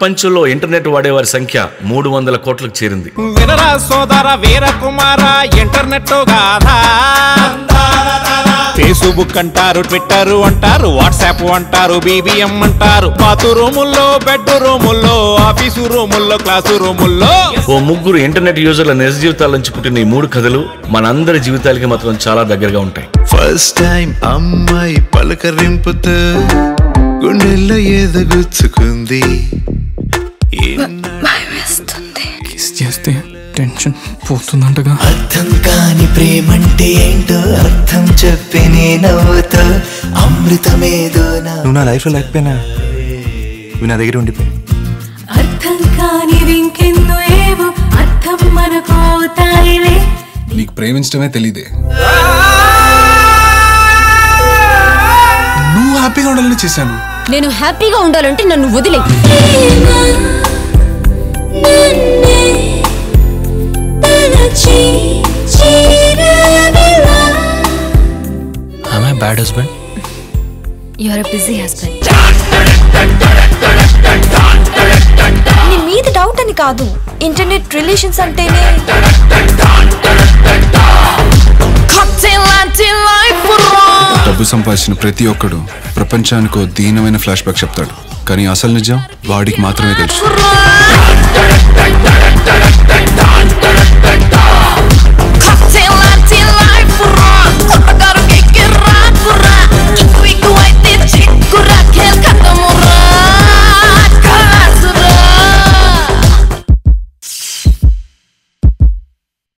ప్రపంచంలో ఇంటర్నెట్ వాడేవారి సంఖ్య మూడు వందల కోట్లకు చేరింది వినరా సోదర వీర కుమార ఇంటర్నెట్ గాథా ఫేస్బుక్ అంటారు ట్విట్టర్ అంటారు వాట్సాప్ అంటారు బీబీఎం అంటారు బాతు రూముల్లో బెడ్ రూముల్లో ఆఫీసు రూముల్లో క్లాసు రూముల్లో ఓ ముగ్గురు ఇంటర్నెట్ యూజర్ల నిజ జీవితాల నుంచి పుట్టిన ఈ మూడు కథలు మనందరి జీవితాలకి మాత్రం చాలా దగ్గరగా ఉంటాయి ఫస్ట్ టైం అమ్మాయి పలకరింపుతో గుండెల్లో ఎదగుచ్చుకుంది కిస్ చేస్తే టెన్షన్ పోతుందంటగా అర్థం కాని ప్రేమంటే ఏంటో అర్థం చెప్పి నీ నవ్వుతో అమృతమేదో నా నువ్వు నా లైఫ్లో లేకపోయినా నువ్వు నా దగ్గర ఉండిపోయి అర్థం కానివి ఇంకెన్నో ఏవో అర్థం మనకు అవుతాయిలే నీకు ప్రేమించడమే తెలీదే నువ్వు హ్యాపీగా ఉండాలని చేశాను నేను హ్యాపీగా ఉండాలంటే నన్ను వదిలే I bad husband you are busy husband నీ మీద డౌట్ అని కాదు ఇంటర్నెట్ రిలేషన్స్ అంటేనే డబ్బు సంపాదించిన ప్రతి ఒక్కడు ప్రపంచానికి ఓ దీనమైన ఫ్లాష్ బ్యాక్ చెప్తాడు కానీ అసలు నిజం వాడికి మాత్రమే తెలుసు